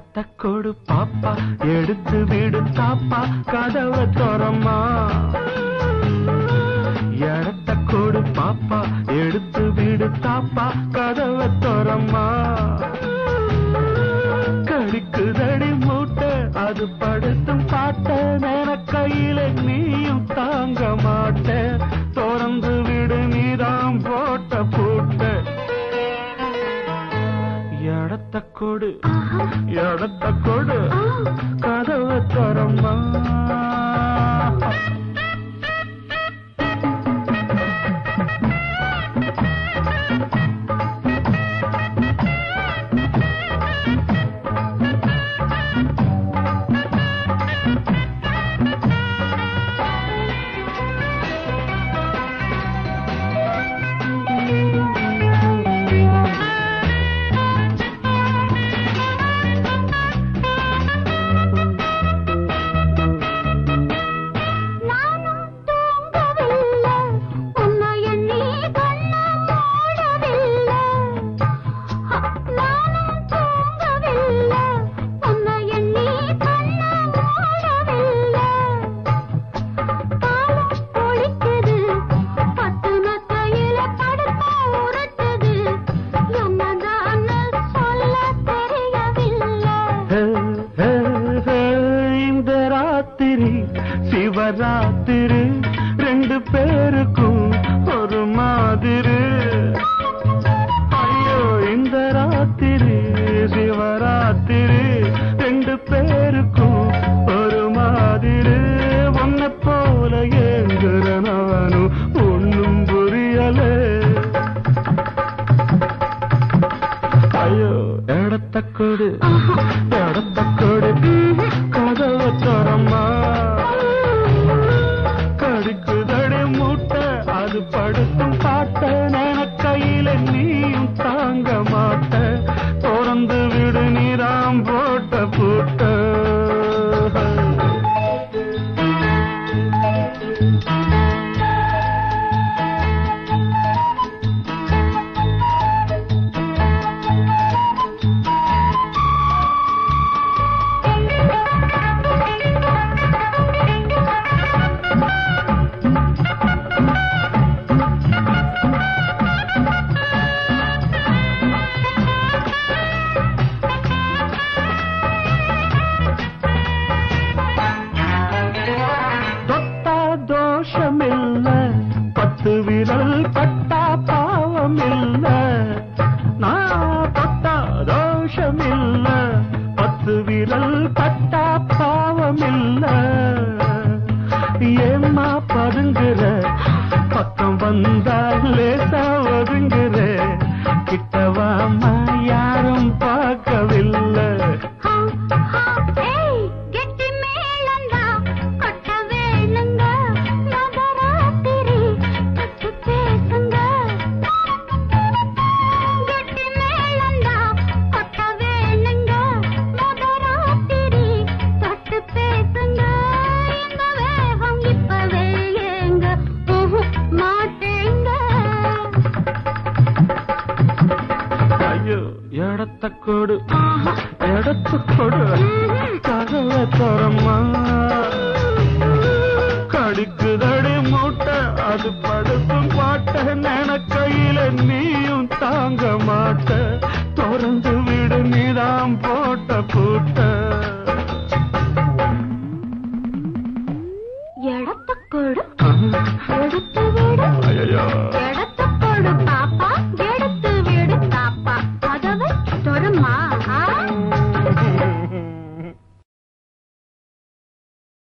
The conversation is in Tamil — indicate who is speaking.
Speaker 1: இடத்த கொடு பாப்பா எடுத்து விடு தாப்பா கதவை தோறம்மா இடத்த கொடு பாப்பா எடுத்து விடு தாப்பா கதவை தோறம்மா கடிக்குதடி மூட்டை அது படுத்தும் பாட்ட நேர கையில நீயும் தாங்க மாட்ட திறந்து விடு நீதான் போட்ட பூட்ட இடத்த கொடு இடத்த கொடு கதவை தரம்மா
Speaker 2: நானும் தூங்கவில்லை உன்னை எண்ணி கண்ணம் மூடவில்லை நானும் தூங்கவில்லை உன்னை எண்ணி கண்ணம் மூடவில்லை காலம் ஒழிக்குது பத்து மெத்தையில படுத்த உரட்டுது என்னதான்னு சொல்ல தெரியவில்லை
Speaker 1: ஹே, ஹே, ஹே, இந்த ராத்திரி சிவராத்திரி ரெண்டு பேருக்கும் ஒரு மாதிரி ஐயோ இந்த ராத்திரி சிவராத்திரி ரெண்டு பேருக்கும் ஒரு மாதிரி உன்னை போல ஏங்குறனவனும் ஒன்னும் புரியலே ஐயோ இடத்த கொடு இடத்த கொடு கதவை தரம்மா கடிக்குதடி மூட்டை அது படுத்தும் பாட்ட நேன கையில நீயும் தாங்க மாட்ட திறந்து விடு நீராம் போட்ட பூட்ட தொட்டா தோஷமில்ல பத்து விரல் பட்டா பாவமில்ல நான் தொட்டா தோஷமில்ல பத்து விரல் பட்டா பாவமில்ல ஏம்மா பதுங்குற பக்கம் வந்தா லேசா ஒதுங்குற கிட்டவாமா யாரும் பார்க்கவில்லை
Speaker 2: ஹா ஹா ஏய் கெட்டி மேளந்தா கொட்ட வேணுங்க நவராத்திரி தொட்டு பேசுங்க கெட்டி மேளந்தா கொட்ட வேணுங்க நவராத்திரி தொட்டு பேசுங்க இந்த வேகம் இப்பவே ஏங்க ஊஹு, மாட்டேங்க
Speaker 1: ஐயோ இடத்த கொடு இடத்த கொடு கதவை தரம்மா கடிக்குதடி மூட்டை அது படுத்தும் பாட்ட நென கையில நீயும் தாங்க மாட்ட திறந்து விடு நீதான் போட்ட பூட்ட
Speaker 2: எடத்த கொடு எடுத்து விடு
Speaker 1: ஐயோ
Speaker 2: எடத்த கொடுப்பா